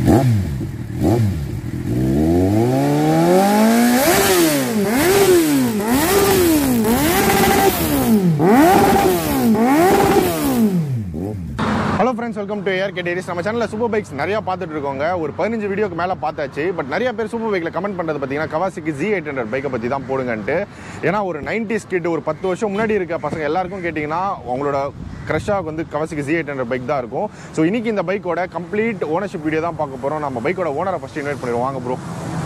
Hello friends welcome to AR caterers நம்ம சேனலில் super bikes நிறைய பார்த்துட்டு இருக்கோங்க ஒரு பதினஞ்சு வீடியோக்கு மேலே பார்த்தாச்சு பட் நிறைய பேர் சூப்பர் பைக்கில் கமெண்ட் பண்ணுறது பார்த்தீங்கன்னா கவாசிக்கு ஜி எயிட் ஹண்ட்ரட் பைக்கை பற்றி தான் போடுங்கன்ட்டு ஏன்னா ஒரு 90s கிட் ஒரு பத்து வருஷம் முன்னாடி இருக்க பசங்க எல்லாருக்கும் கேட்டிங்கன்னா அவங்களோட க்ரஷாக வந்து கவாசிக்கு ஜி எயிட் ஹண்ட்ரட் பைக் தான் இருக்கும் ஸோ இன்னைக்கு இந்த பைக்கோட கம்ப்ளீட் ஓனர்ஷிப் வீடியோ தான் பார்க்க போகிறோம் நம்ம பைக்கோட ஓனரை ஃபஸ்ட் இன்வைட் பண்ணிடுவோம் வாங்க ப்ரோ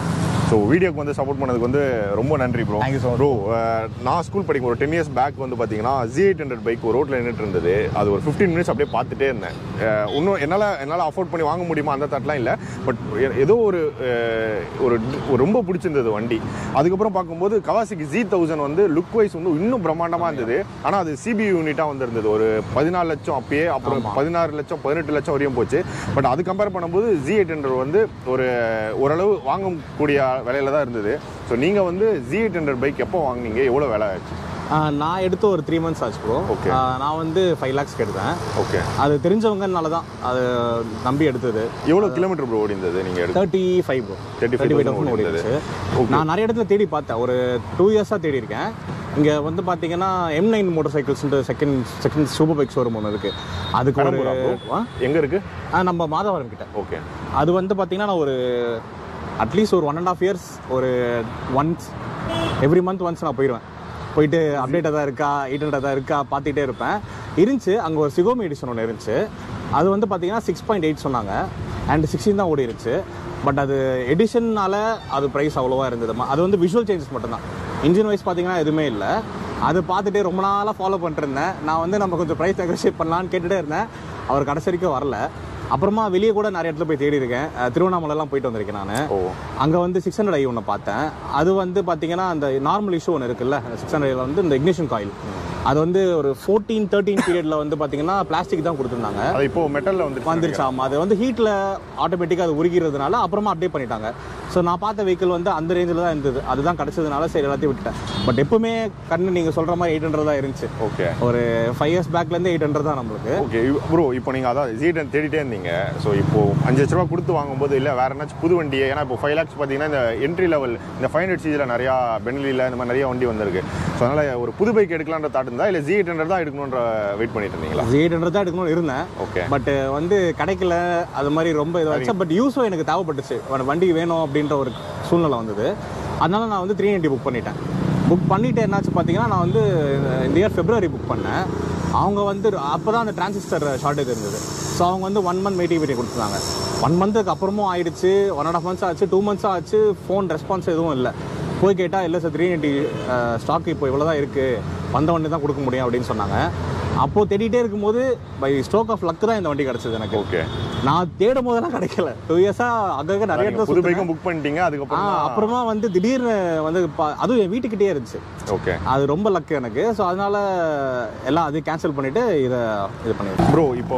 ஸோ வீடியோக்கு வந்து சப்போர்ட் பண்ணதுக்கு வந்து ரொம்ப நன்றி bro Thank you so much. Bro நான் ஸ்கூல் படிக்கும் ஒரு டென் இயர்ஸ் பேக் வந்து பார்த்தீங்கன்னா ஜி எயிட் ஹண்ட்ரட் பைக் ஒரு ரோட்டில் நின்றுட்டு இருந்தது அது ஒரு ஃபிஃப்டீன் மினிட்ஸ் அப்படியே பார்த்துட்டே இருந்தேன் அஹ் இன்னும் என்னால் என்னால் அஃபோர்ட் பண்ணி வாங்க முடியுமா அந்த தாட்லாம் இல்லை பட் ஏதோ ஒரு அஹ், ஒரு ஒரு ரொம்ப பிடிச்சிருந்தது வண்டி அதுக்கப்புறம் பார்க்கும்போது கவாசிக்கு ஜி தௌசண்ட் வந்து லுக் வைஸ் வந்து இன்னும் பிரம்மாண்டமாக இருந்தது ஆனால் அது சிபி யூனிட்டாக வந்திருந்தது ஒரு பதினாலு லட்சம் அப்பயே அப்புறம் பதினாறு லட்சம் பதினெட்டு லட்சம் வரையும் போச்சு பட் அது கம்பேர் பண்ணும்போது ஜி எயிட் ஹண்ட்ரட் வந்து ஒரு ஓரளவு வாங்கக்கூடிய விலையில தான் இருந்தது ஸோ நீங்கள் வந்து ஜி எயிட் ஹண்ட்ரட் பைக் எப்போ வாங்குனீங்க எவ்வளோ விலை ஆச்சு ஆஹ் நான் எடுத்து ஒரு த்ரீ மந்த்ஸ் ஆச்சு ப்ரோ Okay. நான் வந்து ஃபைவ் லேக்ஸ்க்கு எடுத்தேன் ஓகே அது தெரிஞ்சவங்கனால தான் அது நம்பி எடுத்தது எவ்வளோ கிலோமீட்டர் ப்ரோ ஓடிந்தது நீங்கள் எடுத்து thirty five bro 35,000 thirty five thousand ஓடிருந்தது. ஓடிடுச்சு நான் நிறைய இடத்துல தேடி பார்த்தேன் ஒரு டூ இயர்ஸாக தேடி இருக்கேன் இங்கே வந்து பார்த்தீங்கன்னா எம் நைன் மோட்டர் சைக்கிள்ஸ்ன்ற second second super bike showroom ஒன்று இருக்குது அதுக்கு ஒரு பெரம்பூரா bro? ஆ? எங்கே இருக்கு ஆ, நம்ம மாதவரம் கிட்ட ஓகே அது வந்து பார்த்தீங்கன்னா நான் ஒரு அட்லீஸ்ட் ஒரு ஒன் அண்ட் ஆஃப் இயர்ஸ் ஒரு ஒன்ஸ் எவ்ரி மந்த் ஒன்ஸ் நான் போயிடுவேன் போயிட்டு அப்டேட் தான் இருக்கா எயிட் ஹண்ட்ரட் தான் இருக்கா பார்த்துட்டே இருப்பேன் இருந்துச்சு அங்கே ஒரு சிகோமி எடிஷன் ஒன்று இருந்துச்சு அது வந்து பார்த்தீங்கன்னா சிக்ஸ் பாயிண்ட் எயிட் சொன்னாங்க அண்ட் சிக்ஸ்டீன் தான் ஓடி இருந்துச்சு பட் அது எடிஷன்னால அது ப்ரைஸ் அவ்வளோவா இருந்தது அது வந்து விஷுவல் சேஞ்சஸ் மட்டும்தான் இன்ஜின் வைஸ் பார்த்தீங்கன்னா எதுவுமே இல்லை அது பார்த்துட்டு ரொம்ப நாளாக ஃபாலோ பண்ணிட்டு இருந்தேன் நான் வந்து நம்ம கொஞ்சம் ப்ரைஸ் நெகோஷியேட் பண்ணலான்னு கேட்டுட்டே இருந்தேன் அவர் கடைசி வரைக்கும் வரல அப்புறமா வெளியே கூட நிறைய இடத்துல போய் தேடி இருக்கேன் அஹ் திருவண்ணாமலைலாம் போயிட்டு வந்திருக்கேன் நான் ஓ அங்கே வந்து சிக்ஸ் ஹண்ட்ரட் ஐ ஒன்று பார்த்தேன் அது வந்து பார்த்தீங்கன்னா அந்த நார்மல் இஷ்யூ ஒன்று இருக்குல்ல சிக்ஸ் ஹண்ட்ரட்ல வந்து இந்த இக்னிஷன் காயில் அது வந்து ஒரு ஃபோர்டீன் தேர்ட்டீன் பீரியட்ல வந்து பார்த்தீங்கன்னா பிளாஸ்டிக் தான் கொடுத்துருந்தாங்க அது இப்போ மெட்டலில் வந்து வந்துருச்சு ஆமாம் அது வந்து ஹீட்டில் ஆட்டோமேட்டிக்காக அது உருகிறதுனால அப்புறமா அப்டேட் பண்ணிட்டாங்க ஸோ நான் பார்த்த வெஹிக்கிள் வந்து அந்த ரேஞ்சில் தான் இருந்தது அதுதான் கிடச்சதுனால சரி எல்லாத்தையும் விட்டுட்டேன் பட் எப்பவுமே கண்ணு நீங்கள் சொல்கிற மாதிரி எயிட் ஹண்ட்ரட் தான் இருந்துச்சு ஓகே ஒரு ஃபைவ் இயர்ஸ் பேக்லேருந்து எயிட் ஹண்ட்ரட் தான் நம்மளுக்கு ஓகே ப்ரோ இப்போ நீங்கள் அதான் ஜீடன் தேடிட்டே இருந்தீங்க ஸோ இப்போ அஞ்சு லட்ச ரூபா கொடுத்து வாங்கும்போது இல்லை வேற என்னாச்சும் புது வண்டியை ஏன்னா இப்போ ஃபைவ் லேக்ஸ் பார்த்தீங்கன்னா இந்த என்ட்ரி லெவல் இந்த ஃபைவ் ஹண்ட்ரட் சிஜியில் நிறையா பென்லியில் இந்த மாதிரி நிறைய வண்டி வந்திருக்கு ஸோ அதனால் ஒரு புது பைக் எடுக்கலான்ற தாட் இருந்தா இல்லை ஜி எயிட் ஹண்ட்ரட் தான் எடுக்கணுன்ற வெயிட் பண்ணிட்டு இருந்தீங்களா எயிட் ஹண்ட்ரட் தான் எடுக்கணும்னு இருந்தேன் ஓகே பட் வந்து கிடைக்கல அது மாதிரி ரொம்ப இதாச்சு பட் யூஸும் எனக்கு தேவைப்பட்டுச்சு ஒரு வண்டி வேணும் அப்படின்ற ஒரு சூழ்நிலை வந்தது அதனால நான் வந்து த்ரீ நைன்ட்டி புக் பண்ணிட்டேன் புக் பண்ணிட்டு என்னாச்சு பார்த்தீங்கன்னா நான் வந்து இந்த இயர் ஃபெப்ரவரி புக் பண்ணேன் அவங்க வந்து அப்போ தான் அந்த டிரான்சிஸ்டர் ஷார்ட்டேஜ் இருந்தது ஸோ அவங்க வந்து ஒன் மந்த் வெயிட்டிங் பீரியட் கொடுத்துருந்தாங்க ஒன் மந்த்துக்கு அப்புறமும் ஆயிடுச்சு ஒன் அண்ட் ஆஃப் மந்த்ஸ் ஆச்சு டூ மந்த்ஸ் ஆச்சு ஃபோன் ரெஸ்பான்ஸ் எதுவும் இல்லை போய் கேட்டால் இல்லை சார் த்ரீ நைன்ட்டி ஸ்டாக் இப்போ இவ்வளோ தான் இருக்குது வந்த வண்டி தான் கொடுக்க முடியும் அப்படின்னு சொன்னாங்க அப்போது தேடிட்டே இருக்கும்போது பை ஸ்ட்ரோக் ஆஃப் லக் தான் இந்த வண்டி கிடச்சிது எனக்கு ஓகே நான் தேடும் போதெல்லாம் கிடைக்கல டூ இயர்ஸாக அங்கங்கே நிறைய இடத்துல புது சுத்தினேன். பைக்கும் புக் பண்ணிட்டீங்க ஆ, அதுக்கப்புறம் அப்புறமா வந்து திடீர்னு வந்து பா- அதுவும் என் வீட்டுக்கிட்டே இருந்துச்சு ஓகே அது ரொம்ப லக் எனக்கு ஸோ அதனால எல்லாம் அது கேன்சல் பண்ணிட்டு இதை இது பண்ணிடுறேன் ப்ரோ இப்போ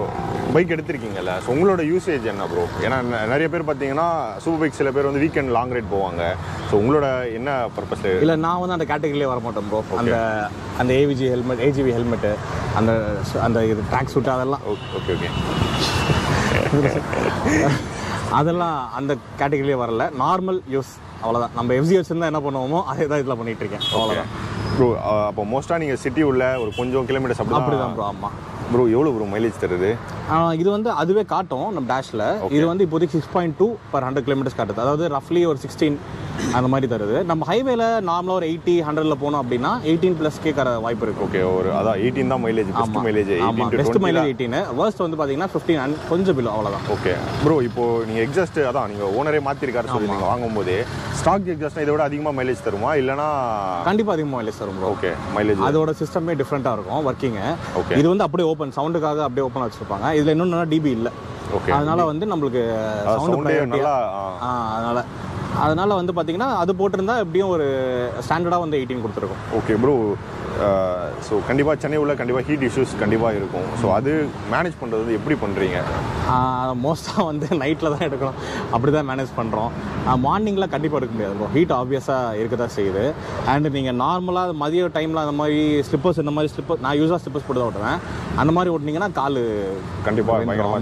பைக் எடுத்திருக்கீங்கல்ல ஸோ உங்களோட யூசேஜ் என்ன ப்ரோ ஏன்னா ந- நிறைய பேர் பார்த்தீங்கன்னா சூப்பர் பைக் சில பேர் வந்து வீக்கெண்ட் லாங் ரைட் போவாங்க ஸோ உங்களோட என்ன பர்பஸ் இல்லை நான் வந்து அந்த கேட்டகரியிலே வர மாட்டேன் ப்ரோ அந்த அந்த ஏவிஜி ஹெல்மெட் ஏஜிவி ஹெல்மெட்டு அந்த அந்த இது ட்ராக் சூட் அதெல்லாம் ஓகே ஓகே அதெல்லாம் அந்த கேட்டகரியிலே வரல நார்மல் யூஸ் அவ்வளோதான் நம்ம எஃப்சி வச்சிருந்தா என்ன பண்ணுவோமோ அதே தான் இதில் பண்ணிட்டு இருக்கேன் அவ்வளோதான் ப்ரோ அப்போ மோஸ்ட்டாக நீங்கள் சிட்டி உள்ள ஒரு கொஞ்சம் கிலோமீட்டர்ஸ் அப்படி அப்படிதான் ப்ரோ ஆமாம் ப்ரோ எவ்வளோ ப்ரோ மைலேஜ் தருது இது வந்து அதுவே காட்டும் நம்ம டேஷில் இது வந்து இப்போதைக்கு six point two per hundred kilometres காட்டுது அதாவது ரஃப்லி ஒரு சிக்ஸ்டீன் அந்த மாதிரி தருது நம்ம ஹைவேல நார்மலாக ஒரு எயிட்டி ஹண்ட்ரட்ல போனோம் அப்படின்னா எயிட்டீன் ப்ளஸ்க்கே கர வாய்ப்பு இருக்கு ஓகே ஒரு அதான் எயிட்டீன் தான் மைலேஜ் பெஸ்ட் ஆமா மைலேஜ் ஆமா eighteen to best mileage twenty eighteen worst வந்து பார்த்தீங்கன்னா ஃபிஃப்டீன் அண்ட் கொஞ்சம் பிலோ அவ்வளோதான் ஓகே ப்ரோ இப்போ நீங்கள் எக்ஸாஸ்ட் அதான் நீங்கள் ஓனரே மாற்றிருக்காரு சொல்லி நீங்கள் வாங்கும்போது ஸ்டாக் எக்ஸாஸ்ட் இதை விட அதிகமாக மைலேஜ் தருமா இல்லைனா கண்டிப்பாக அதிகமாக மைலேஜ் தரும் bro. ஓகே மைலேஜ் அதோட சிஸ்டமே டிஃப்ரெண்ட்டாக இருக்கும் ஒர்க்கிங்கு Okay. இது வந்து அப்படியே ஓப்பன் சவுண்டுக்காக அப்படியே ஓப்பன் வச்சிருப்பாங்க இதில் இன்னொன்று டிபி இல்லை ஓகே அதனால வந்து நம்மளுக்கு சவுண்டு சவுண்டே நல்லா ஆ, அதனால அதனால வந்து பார்த்தீங்கன்னா அது போட்டிருந்தா எப்படியும் ஒரு ஸ்டாண்டர்டாக வந்து எயிட்டீன் கொடுத்துருக்கும் ஓகே ப்ரோ ஸோ கண்டிப்பாக சென்னை உள்ள கண்டிப்பாக ஹீட் இஷ்யூஸ் கண்டிப்பாக இருக்கும் ஸோ அது மேனேஜ் பண்ணுறது வந்து எப்படி பண்ணுறீங்க மோஸ்ட்டாக வந்து நைட்டில் தான் எடுக்கணும் அப்படி தான் மேனேஜ் பண்ணுறோம் மார்னிங்கில் கண்டிப்பாக எடுக்க முடியாது ப்ரோ ஹீட் ஆப்வியஸாக இருக்க தான் செய்யுது அண்ட் நீங்கள் நார்மலாக மதிய டைமில் அந்த மாதிரி ஸ்லிப்பர்ஸ் இந்த மாதிரி ஸ்லிப்பர் நான் யூஸாக ஸ்லிப்பர்ஸ் போட்டு தான் ஓட்டுவேன் அந்த மாதிரி ஓட்டினீங்கன்னா கால் கண்டிப்பாக பயங்கரமாக ஆமாம்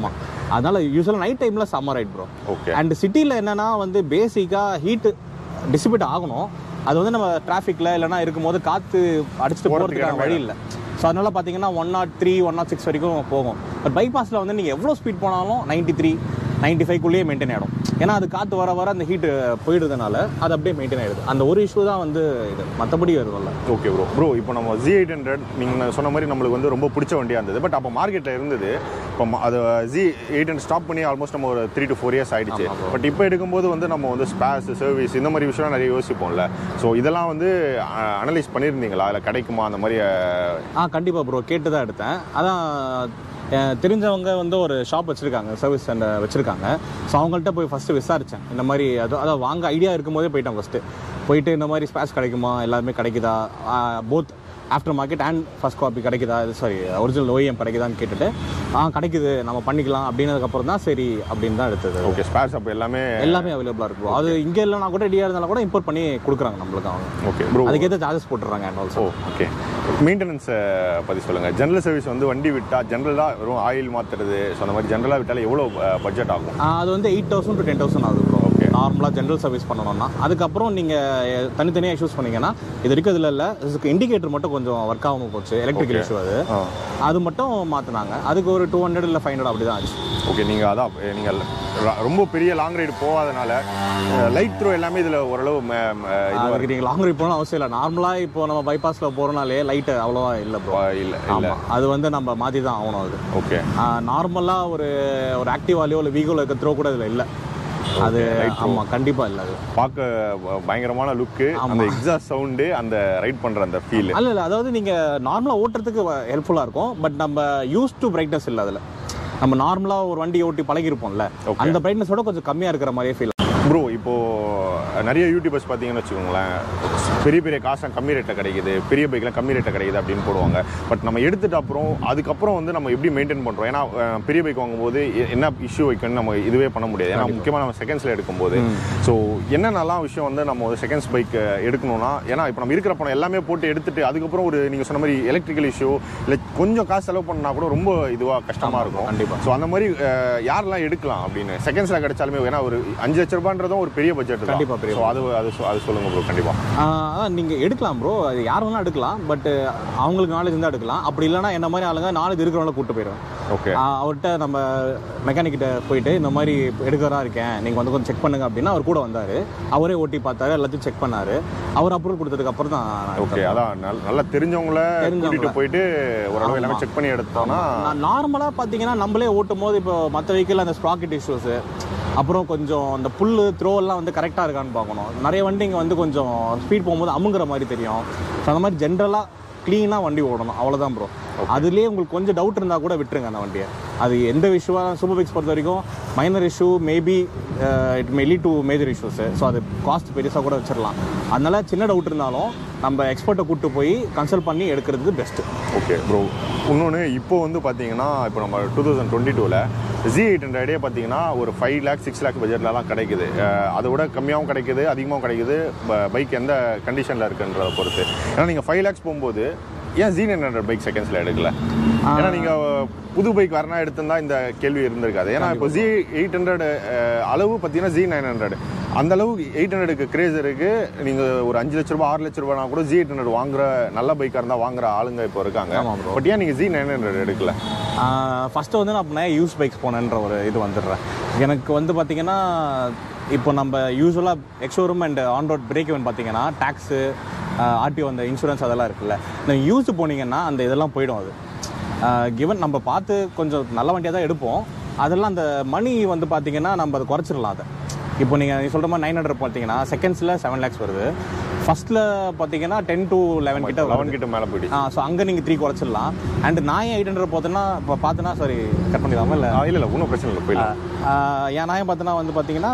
அதனால யூஸ்வலாக நைட் டைமில் summer right bro okay and சிட்டியில் என்னன்னா வந்து பேசிக்காக ஹீட்டு டிசிபேட் ஆகணும் அது வந்து நம்ம டிராஃபிக்கில் இல்லைனா இருக்கும்போது காற்று அடிச்சுட்டு போறதுக்கு போகிறதுக்கான வழி இல்லை ஸோ அதனால பார்த்தீங்கன்னா one nought three one nought six வரைக்கும் போகும் பட் பைபாஸில் வந்து நீங்கள் எவ்வளோ ஸ்பீட் போனாலும் நைன்ட்டி த்ரீ நைன்ட்டி ஃபைவ்க்குள்ளேயே மெயின்டைன் ஆகிடும் ஏன்னா அது காற்று வர வர அந்த ஹீட்டு போயிடுறதுனால அது அப்படியே மெயின்டைன் ஆகிடுது அந்த ஒரு இஷ்யூ தான் வந்து இது மற்றபடி வரும்ல ஓகே ப்ரோ ப்ரோ இப்போ நம்ம ஜி எயிட் ஹண்ட்ரட் நீங்கள் சொன்ன மாதிரி நம்மளுக்கு வந்து ரொம்ப பிடிச்ச வண்டியாக இருந்தது பட் அப்போ மார்க்கெட்டில் இருந்தது இப்போ ம- அது ஜி எயிட் ஹண்ட்ரட் ஸ்டாப் பண்ணி ஆல்மோஸ்ட் நம்ம ஒரு த்ரீ டு ஃபோர் இயர்ஸ் ஆயிடுச்சு பட் இப்போ எடுக்கும்போது வந்து நம்ம வந்து ஸ்பேஸ் சர்வீஸ் இந்த மாதிரி விஷயம் நிறைய யோசிப்போம்ல ஸோ இதெல்லாம் வந்து அனலைஸ் பண்ணியிருந்தீங்களா இல்லை கிடைக்குமா அந்த மாதிரி அஹ், ஆ கண்டிப்பாக ப்ரோ கேட்டு தான் எடுத்தேன் அதான் அஹ், தெரிஞ்சவங்க வந்து ஒரு ஷாப் வச்சுருக்காங்க சர்வீஸ் சென்டர் வச்சுருக்காங்க ஸோ அவங்கள்ட்ட போய் ஃபஸ்ட்டு விசாரித்தேன் இந்த மாதிரி அது அதான் வாங்க ஐடியா இருக்கும்போதே போயிட்டேன் ஃபஸ்ட்டு போயிட்டு இந்த மாதிரி ஸ்பேஸ் கிடைக்குமா எல்லாருமே கிடைக்குதா both after market and first copy கிடைக்குதா சாரி ஒரிஜினல் ஓஎம் கிடைக்குதான்னு கேட்டுட்டு ஆ கிடைக்குது நம்ம பண்ணிக்கலாம் அப்படின்னதுக்கப்புறம் தான் சரி அப்படின்னு தான் எடுத்தது ஓகே ஸ்பேர்ஸ் அப்போ எல்லாமே எல்லாமே அவைலபிளாக இருக்கும் அது இங்கே இல்லைனா கூட ரெடியாக இருந்தாலும் கூட இம்போர்ட் பண்ணி கொடுக்குறாங்க நம்மளுக்கு அவங்க ஓகே ப்ரோ அதுக்கேற்ற சார்ஜஸ் போட்டுறாங்க அண்ட் ஆல்சோ ஓ ஓகே மெயின்டெனன்ஸை பற்றி சொல்லுங்கள் ஜென்ரல் சர்வீஸ் வந்து வண்டி விட்டால் ஜென்ரலாக வெறும் ஆயில் மாற்றுறது ஸோ அந்த மாதிரி ஜென்ரலாக விட்டால் எவ்வளோ பட்ஜெட் ஆகும் அது வந்து eight thousand to ten thousand ஆகுது ப்ரோ Okay. நார்மலாக ஜென்ரல் சர்வீஸ் பண்ணணும்னா அதுக்கப்புறம் நீங்கள் தனித்தனியாக இஷ்யூஸ் பண்ணீங்கன்னா இது வரைக்கும் இதில் இல்லை இதுக்கு இண்டிகேட்டர் மட்டும் கொஞ்சம் ஒர்க் ஆகாமல் போச்சு எலக்ட்ரிக்கல் இஷ்யூ அது ஆ அது மட்டும் மாற்றினாங்க அதுக்கு ஒரு டூ ஹண்ட்ரட் இல்லை ஃபைவ் ஹண்ட்ரட் அப்படி தான் ஆச்சு ஓகே நீங்கள் அதான் நீங்கள் ரொம்ப பெரிய லாங் ரைடு போகாதனால லைட் த்ரோ எல்லாமே இதில் ஓரளவு ம- ம- இதுவா அதுக்கு நீங்கள் லாங் ரைட் போகணும் அவசியம் இல்லை நார்மலாக இப்போ நம்ம பைபாஸில் போகிறனாலே லைட்டு அவ்வளோவா இல்லை ப்ரோ இருக்கு இல்லை இல்லை ஆமாம் அது வந்து நம்ம மாற்றி தான் ஆகணும் அது ஓகே நார்மலாக ஒரு ஒரு ஆக்டிவாலேயோ இல்லை வீகோவில் இருக்க த்ரோ கூட இதில் இல்லை அது ஆமாம் கண்டிப்பாக இல்லை அது பார்க்க ப- பயங்கரமான லுக்கு அந்த எக்ஸாஸ்ட் சவுண்டு அந்த ரைட் பண்ணுற அந்த ஃபீல் அல்ல இல்லை அதாவது நீங்கள் நார்மலாக ஓட்டுறதுக்கு ஹெல்ப்ஃபுல்லாக இருக்கும் பட் நம்ம யூஸ் டு பிரைட்னஸ் இல்லை அதில் நம்ம நார்மலாக ஒரு வண்டி ஓட்டி பழகிருப்போம்ல Okay. அந்த பிரைட்னஸோட கொஞ்சம் கம்மியாக இருக்கிற மாதிரியே ஃபீல் ப்ரோ இப்போ நிறைய யூடியூபர்ஸ் பார்த்தீங்கன்னு வச்சுக்கோங்களேன் பெரிய பெரிய காசு கம்மி ரேட்டில் கிடைக்குது பெரிய பைக்லாம் கம்மி ரேட்டில் கிடைக்குது அப்படின்னு போடுவாங்க பட் நம்ம எடுத்துட்டு அப்புறம் அதுக்கப்புறம் வந்து நம்ம எப்படி மெயின்டைன் பண்ணுறோம் ஏன்னா அஹ், பெரிய பைக் வாங்கும்போது எ- என்ன இஷ்யூ வைக்கணும்னு நம்ம இதுவே பண்ண முடியாது ஏன்னா முக்கியமாக நம்ம செகண்ட்ஸில் எடுக்கும்போது ஸோ என்னென்னலாம் விஷயம் வந்து நம்ம ஒரு செகண்ட்ஸ் பைக் எடுக்கணும்னா ஏன்னா இப்போ நம்ம இருக்கிற பணம் எல்லாமே போட்டு எடுத்துட்டு அதுக்கப்புறம் ஒரு நீங்கள் சொன்ன மாதிரி எலக்ட்ரிக்கல் இஷ்யூ இல்லை கொஞ்சம் காசு செலவு பண்ணா கூட ரொம்ப இதுவாக கஷ்டமாக இருக்கும் கண்டிப்பா. ஸோ அந்த மாதிரி அஹ், யாரெல்லாம் எடுக்கலாம் அப்படின்னு செகண்ட்ஸில் கிடைச்சாலுமே ஏன்னா ஒரு அஞ்சு லட்ச ரூபான்றதும் ஒரு பெரிய பட்ஜெட் தான் கண்டிப்பா, பெரிய ஸோ அது அது சொ- அது சொல்லுங்க ப்ரோ கண்டிப்பாக அதான் நீங்கள் எடுக்கலாம் ப்ரோ அது யார் வேணாலும் எடுக்கலாம் பட் அவங்களுக்கு நாலேஜ் இருந்தால் எடுக்கலாம் அப்படி இல்லைன்னா என்ன மாதிரி ஆளுங்க நாலேஜ் இருக்கிறவங்கள கூப்பிட்டு போயிடுவேன் ஓகே ஆஹ் அவர்கிட்ட நம்ம மெக்கானிக் கிட்ட போயிட்டு இந்த மாதிரி எடுக்கிறதா இருக்கேன் நீங்கள் வந்து கொஞ்சம் செக் பண்ணுங்க அப்படின்னா அவர் கூட வந்தார் அவரே ஓட்டி பார்த்தாரு எல்லாத்தையும் செக் பண்ணாரு அவர் அப்ரூவல் கொடுத்ததுக்கு அப்புறம் தான் நான் ஓகே அதான் நல்ல- நல்லா தெரிஞ்சவங்கள தெரிஞ்சவங்கள. கூட்டிட்டு போயிட்டு ஓரளவு எல்லாமே செக் பண்ணி எடுத்தோம்னா நான் நார்மலாக பார்த்தீங்கன்னா நம்மளே ஓட்டும் போது இப்போ மற்ற வெஹிக்கிள் அந்த ஸ்ப்ராக்கெட் இஷ்யூஸு அப்புறம் கொஞ்சம் அந்த புல்லு த்ரோ எல்லாம் வந்து கரெக்டாக இருக்கான்னு பார்க்கணும் நிறைய வண்டிங்க வந்து கொஞ்சம் ஸ்பீட் போகும்போது அமுங்குற மாதிரி தெரியும் ஸோ அந்த மாதிரி ஜென்ரலாக க்ளீனாக வண்டி ஓடணும் அவ்வளோதான் ப்ரோ அதுலேயே உங்களுக்கு கொஞ்சம் டவுட் இருந்தால் கூட விட்டுருங்க அந்த வண்டியை அது எந்த இஷ்யூவாக சூப்பர் பைக்ஸ் பொறுத்த வரைக்கும் minor issue maybe it may lead to major issues so அது காஸ்ட் பெருசாக கூட வச்சிடலாம் அதனால சின்ன டவுட் இருந்தாலும் நம்ம எக்ஸ்பர்ட்டை கூப்பிட்டு போய் கன்சல்ட் பண்ணி எடுக்கிறது பெஸ்ட்டு ஓகே ப்ரோ இன்னொன்று இப்போ வந்து பார்த்தீங்கன்னா இப்போ நம்ம டூ தௌசண்ட் டுவெண்ட்டி டூவில் ஜி எயிட் ஹண்ட்ரடே பார்த்தீங்கன்னா ஒரு ஃபைவ் லேக் சிக்ஸ் லேக் பட்ஜெட்லலாம் கிடைக்குது அஹ் அதை விட கம்மியாகவும் கிடைக்குது அதிகமாகவும் கிடைக்குது பைக் எந்த கண்டிஷனில் இருக்குன்றதை பொறுத்து ஏன்னா நீங்கள் ஃபைவ் லேக்ஸ் போகும்போது ஏன் ஜி நைன் ஹண்ட்ரட் பைக் செகண்ட்ஸில் எடுக்கல ஏன்னா நீங்கள் புது பைக் வரனா எடுத்திருந்தா இந்த கேள்வி இருந்திருக்காது ஏன்னா இப்போ ஜி எயிட் ஹண்ட்ரட் அளவு பார்த்தீங்கன்னா ஜி நைன் ஹண்ட்ரட் அந்த அளவு எயிட் ஹண்ட்ரடுக்கு கிரேஸ் இருக்கு நீங்கள் ஒரு அஞ்சு லட்ச ரூபாய் ஆறு லட்ச ரூபாய்னா கூட ஜி எயிட் ஹண்ட்ரட் வாங்குற நல்ல பைக்காக இருந்தால் வாங்குற ஆளுங்க இப்போ இருக்காங்க ஆமா bro. பட் ஏன் நீங்கள் ஜி நைன் ஹண்ட்ரட் எடுக்கல ஃபஸ்ட்டு வந்து நான் அப்படின்னா யூஸ் பைக்ஸ் போனேன்ற ஒரு இது வந்துடுறேன் எனக்கு வந்து பார்த்தீங்கன்னா இப்போ நம்ம யூஸ்வலாக ex showroom and on road break இவன் பார்த்தீங்கன்னா டேக்ஸு ஆர்டிஓ அந்த இன்சூரன்ஸ் அதெல்லாம் இருக்குல்ல நீங்கள் யூஸ் போனீங்கன்னா அந்த இதெல்லாம் போயிடும் அது கிவன் நம்ம பார்த்து கொஞ்சம் நல்ல வண்டியாக தான் எடுப்போம் அதெல்லாம் அந்த மணி வந்து பார்த்தீங்கன்னா நம்ம அதை குறைச்சிடலாம் அதை இப்போ நீங்கள் நீ சொல்கிற மாதிரி நைன் ஹண்ட்ரட் பார்த்தீங்கன்னா செகண்ட்ஸில் செவன் லேக்ஸ் வருது ஃபஸ்ட்டில் பார்த்தீங்கன்னா டென் டு லெவன் கிட்ட வருது லெவன் கிட்ட மேலே போயிடுச்சு ஸோ அங்கே நீங்கள் த்ரீ குறைச்சிடலாம் அண்ட் நான் ஏன் எயிட் ஹண்ட்ரட் பார்த்தேன்னா இப்போ பார்த்தேன்னா சாரி கட் பண்ணிடலாமா இல்லை ஆ, இல்ல இல்ல ஒன்றும் பிரச்சனை இல்லை போயிடலாம் என் நாயம் பார்த்தோன்னா வந்து பார்த்தீங்கன்னா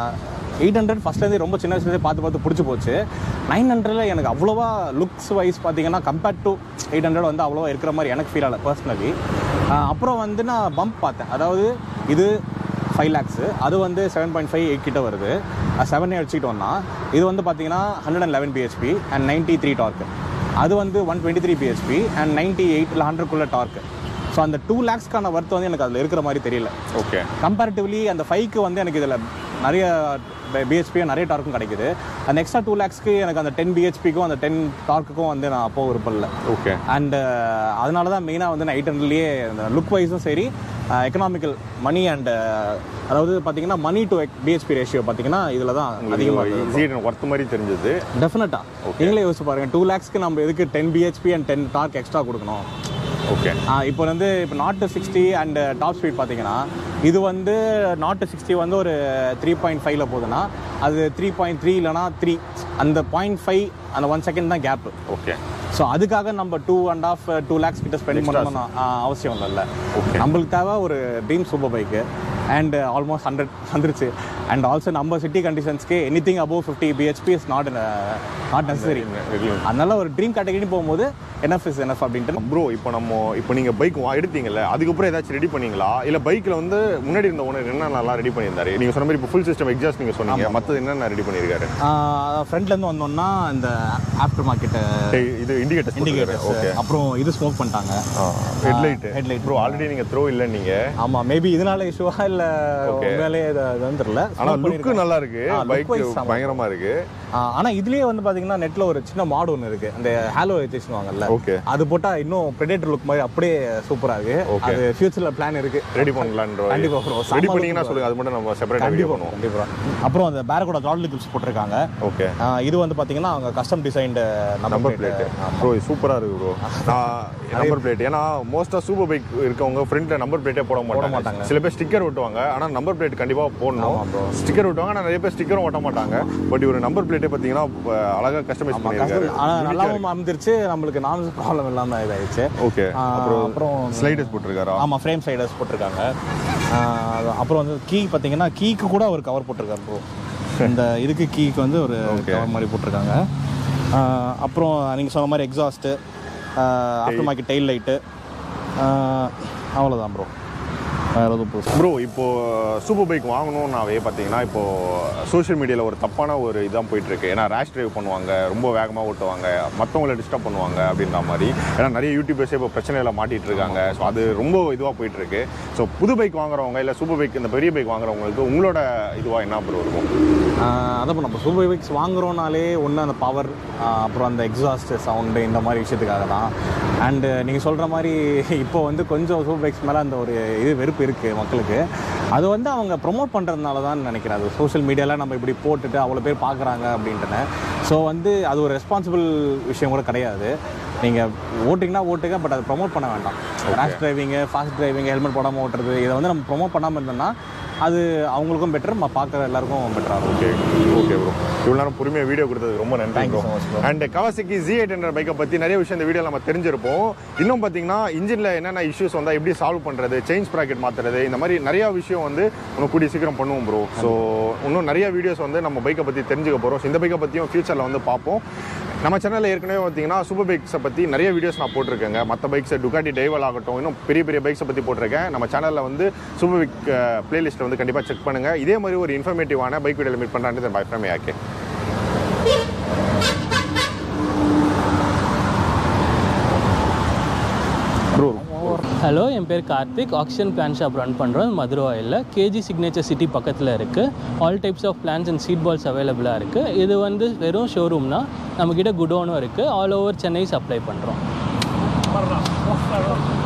எயிட் ஹண்ட்ரட் ஃபஸ்ட்லேருந்து ரொம்ப சின்ன வயசுலேருந்தே பார்த்து பார்த்து பிடிச்சி போச்சு நைன் ஹண்ட்ரடில் எனக்கு அவ்வளோவா லுக்ஸ் வைஸ் பார்த்தீங்கன்னா கம்பேர்ட் டு எயிட் ஹண்ட்ரட் வந்து அவ்வளோவா இருக்கிற மாதிரி எனக்கு ஃபீல் ஆகல பர்சனலி அப்புறம் வந்து நான் பம்ப் பார்த்தேன் அதாவது இது ஃபைவ் லேக்ஸு அது வந்து செவன் பாயிண்ட் ஃபைவ் எயிட் கிட்ட வருது செவனே வச்சுக்கிட்டோம்னா இது வந்து பார்த்தீங்கன்னா hundred and eleven BHP and ninety three torque அது வந்து one twenty three BHP and ninety eight இல்லை ஹண்ட்ரட்குள்ளே டார்க்கு ஸோ அந்த டூ லேக்ஸ்க்கான ஒர்த் வந்து எனக்கு அதில் இருக்கிற மாதிரி தெரியல ஓகே கம்பேரிட்டிவ்லி அந்த ஃபைவ்க்கு வந்து எனக்கு இதில் நிறைய பிஹெச்பியும் நிறைய டார்க்கும் கிடைக்குது அந்த எக்ஸ்ட்ரா டூ லேக்ஸ்க்கு எனக்கு அந்த டென் பிஹெச்பிக்கும் அந்த டென் டார்க்குக்கும் வந்து நான் அப்போ விருப்பம் ஓகே அண்ட் அதனால தான் மெயினாக வந்து நான் எயிட் ஹண்ட்ரட்லேயே அந்த லுக் வைஸும் சரி எக்கனாமிக்கல் மணி அண்ட் அதாவது பார்த்தீங்கன்னா மணி டு பிஹெச்பி ரேஷியோ பார்த்தீங்கன்னா இதில் தான் அதிகமாக ஜிஎட் ஒர்த் மாதிரி தெரிஞ்சது டெஃபினட்டாக நீங்களே யோசிச்சு பாருங்க டூ லேக்ஸ்க்கு நம்ம எதுக்கு ten BHP and ten torque extra கொடுக்கணும் ஓகே ஆ, இப்போ வந்து இப்போ நாட்டு சிக்ஸ்டி அண்ட் டாப் ஸ்பீட் பார்த்தீங்கன்னா இது வந்து நாட்டு சிக்ஸ்டி வந்து ஒரு த்ரீ பாயிண்ட் ஃபைவ்ல போகுதுன்னா அது த்ரீ பாயிண்ட் த்ரீ இல்லைனா த்ரீ அந்த பாயிண்ட் ஃபைவ் அந்த ஒன் செகண்ட் தான் கேப்பு ஓகே ஸோ அதுக்காக நம்ம two and half two lakhs கிட்ட ஸ்பெண்ட் பண்ணணும் அவசியம் இல்லைல்ல Okay. நம்மளுக்கு தேவை ஒரு dream super bike and almost hundred வந்துருச்சு அண்ட் ஆல்சோ நம்ம சிட்டி கண்டிஷன்ஸ்க்கு anything above fifty BHP is not not necessary அதனால ஒரு ட்ரீம் கேட்டகரி போகும்போது என்எஃப் இஸ் என்எஃப் அப்படின்ட்டு ப்ரோ இப்போ நம்ம இப்போ நீங்கள் பைக் வா எடுத்தீங்கல்ல அதுக்கப்புறம் ஏதாச்சும் ரெடி பண்ணீங்களா இல்லை பைக்கில் வந்து முன்னாடி இருந்த ஓனர் என்னென்னலாம் ரெடி பண்ணியிருந்தாரு நீங்கள் சொன்ன மாதிரி இப்போ ஃபுல் சிஸ்டம் எக்ஸாஸ்ட் நீங்கள் சொன்னீங்க மற்றது என்னென்ன ரெடி பண்ணியிருக்காரு ஃப்ரண்ட்லேருந்து வந்தோம்னா இந்த ஆஃப்டர் மார்க்கெட்டு டேய், இது இண்டிகேட்டர் இண்டிகேட்டர்ஸ் ஓகே அப்புறம் இது ஸ்மோக் பண்ணிட்டாங்க ஹெட்லைட் headlight. ப்ரோ ஆல்ரெடி நீங்கள் த்ரோ இல்லை நீங்கள் ஆமா மேபி இதனால இஷ்யூவா இல்ல உண்மையிலே இது இதுன்னு தெரியல ஆனால் Smoke லுக்கு பண்ணிருக்காங்க. நல்லா இருக்கு ஆ, look பைக் wise செம. பயங்கரமா இருக்கு ஆ, ஆனா இதுலயே வந்து பாத்தீங்கன்னா நெட்ல ஒரு சின்ன மாடு ஒன்று இருக்கு அந்த ஹாலோ எத்திஷன் வாங்கல்ல ஓகே அது போட்டா இன்னும் பிரெடேட்டர் லுக் மாதிரி அப்படியே சூப்பரா இருக்கு Okay. அது ஃபியூச்சர்ல பிளான் இருக்கு ரெடி பண்ணலான்ற கண்டிப்பா bro. ரெடி செம பண்ணீங்கன்னா look சொல்லுங்க அது மட்டும் நம்ம செப்பரேட்டாக வீடியோ கண்டிப்பா பண்ணுவோம் கண்டிப்பா அப்புறம் அந்த பேரகோட ஜாட்லி கிளிப்ஸ் போட்டிருக்காங்க ஓகே ஆ, இது வந்து பாத்தீங்கன்னா அவங்க custom designed number plate bro இது சூப்பரா இருக்கு ப்ரோ நான் நம்பர் பிளேட் ஏன்னா மோஸ்டா சூப்பர் பைக் இருக்கவங்க ஃப்ரண்ட்ல நம்பர் பிளேட்டே போட மாட்டாங்க மாட்டாங்க. சில பேர் ஸ்டிக்கர் ஒட்டுவாங்க ஆனா நம்பர் பிளேட் கண்டிப்பா போடணும் ஆமா bro. ஸ்டிக்கர் ஒட்டுவாங்க ஆனா நிறைய பேர் ஸ்டிக்கரும் ஒட்ட மாட்டாங்க பட் இவர் நம்பர் பிளேட்டே பாத்தீங்கன்னா அஹ், அழகா கஸ்டமைஸ் பண்ணிருக்காரு ஆனா நல்லாவும் அமைஞ்சிருச்சு நம்மளுக்கு நாம்ஸ் ப்ராப்ளம் இல்லாம இதாயிடுச்சு ஓகே ஆ, அப்புறம் அப்புறம் ஸ்லைடர்ஸ் போட்டிருக்காரா ஆமாம் ஃப்ரேம் சைடர்ஸ் போட்டிருக்காங்க ஆஹ் அது அப்புறம் வந்து கீ பார்த்தீங்கன்னா கீக்கு கூட ஒரு கவர் போட்டிருக்காரு ப்ரோ இந்த இதுக்கு கீக்கு வந்து ஒரு Okay. கவர் மாதிரி போட்டிருக்காங்க ஆஹ் அப்புறம் நீங்கள் சொன்ன மாதிரி exhaust after market tail light அவ்வளோதான் ப்ரோ வேறு எதுவும் புதுசு ப்ரோ இப்போ சூப்பர் பைக் வாங்கணும்னாவே பார்த்தீங்கன்னா இப்போ சோஷியல் மீடியாவில் ஒரு தப்பான ஒரு இதான் போயிட்டு இருக்கு ஏன்னா ரேஷ் டிரைவ் பண்ணுவாங்க ரொம்ப வேகமாக ஓட்டுவாங்க மற்றவங்கள டிஸ்டர்ப் பண்ணுவாங்க அப்படின்ற மாதிரி ஏன்னா நிறைய யூடியூபர்ஸே இப்போ பிரச்சனையில மாட்டிட்டு இருக்காங்க ஸோ அது ரொம்ப இதுவாக போயிட்டு இருக்கு ஸோ புது பைக் வாங்குறவங்க இல்லை சூப்பர் பைக் இந்த பெரிய பைக் வாங்குறவங்களுக்கு உங்களோட இதுவாக என்ன ப்ரோ இருக்கும் அதான் இப்போ நம்ம சூப்பர் பைக்ஸ் வாங்குறோம்னாலே ஒன்று அந்த பவர் அப்புறம் அந்த எக்ஸாஸ்ட் சவுண்டு இந்த மாதிரி விஷயத்துக்காக தான் அண்டு நீங்கள் சொல்கிற மாதிரி இப்போ வந்து கொஞ்சம் சூப்பர் பைக்ஸ் மேலே அந்த ஒரு இது வெறுப்பு இருக்குது மக்களுக்கு அது வந்து அவங்க ப்ரொமோட் பண்ணுறதுனால தான் நினைக்கிறேன் அது சோஷியல் மீடியாவில் நம்ம இப்படி போட்டுட்டு அவ்வளோ பேர் பார்க்குறாங்க அப்படின்ட்டுன்னு ஸோ வந்து அது ஒரு ரெஸ்பான்சிபிள் விஷயம் கூட கிடையாது நீங்கள் ஓட்டிங்கன்னா ஓட்டுங்க பட் அதை ப்ரொமோட் பண்ண வேண்டாம் rash driving fast driving helmet போடாமல் ஓட்டுறது இதை வந்து நம்ம ப்ரொமோட் பண்ணாமல் இருந்தோம்னா அது அவங்களுக்கும் பெட்டர் நம்ம பார்க்குற எல்லாருக்கும் பெட்டராக இருக்கும் ஓகே ஓகே ப்ரோ இவ்வளோ நேரம் பொறுமையாக வீடியோ கொடுத்ததுக்கு ரொம்ப நன்றி Thank you bro so much, bro. And கவாசிக்கு ஜி எயிட் ஹண்ட்ரட் பைக்கை பற்றி நிறைய விஷயம் இந்த வீடியோ நம்ம தெரிஞ்சிருப்போம் இன்னும் பார்த்தீங்கன்னா இன்ஜினில் என்னென்ன இஷ்யூஸ் வந்தால் எப்படி சால்வ் பண்ணுறது சேஞ்ச் ப்ராக்கெட் மாற்றுறது இந்த மாதிரி நிறைய விஷயம் வந்து இன்னும் கூடிய சீக்கிரம் பண்ணுவோம் ப்ரோ ஸோ இன்னும் நிறைய வீடியோஸ் வந்து நம்ம பைக்கை பற்றி தெரிஞ்சுக்க போகிறோம் இந்த பைக்கை பற்றியும் ஃபியூச்சரில் வந்து பார்ப்போம் நம்ம சேனலில் ஏற்கனவே பார்த்தீங்கன்னா சூப்பர் பைக்ஸை பற்றி நிறைய வீடியோஸ் நான் போட்டிருக்கேங்க மற்ற பைக்ஸை டுகாட்டி டைவல் ஆகட்டும் இன்னும் பெரிய பெரிய பைக்ஸை பற்றி போட்டிருக்கேன் நம்ம சேனலில் வந்து சூப்பர் பைக் பிளேலிஸ்ட்டை வந்து கண்டிப்பாக செக் பண்ணுங்கள் இதே மாதிரி ஒரு இன்ஃபர்மேட்டிவான பைக் வீடியோவில் மீட் பண்ணுறான்னு பை ஃப்ரம் யாக்கே ப்ரோ ஹலோ என் பேர் Karthik oxygen plant shop run பண்ணுறோம் மதுரவாயில் கேஜி சிக்னேச்சர் சிட்டி பக்கத்தில் இருக்குது all types of plants and seed balls அவைலபிளாக இருக்குது இது வந்து வெறும் ஷோரூம்னா நம்மக்கிட்ட குடோனும் இருக்குது ஆல் ஓவர் சென்னை சப்ளை பண்ணுறோம்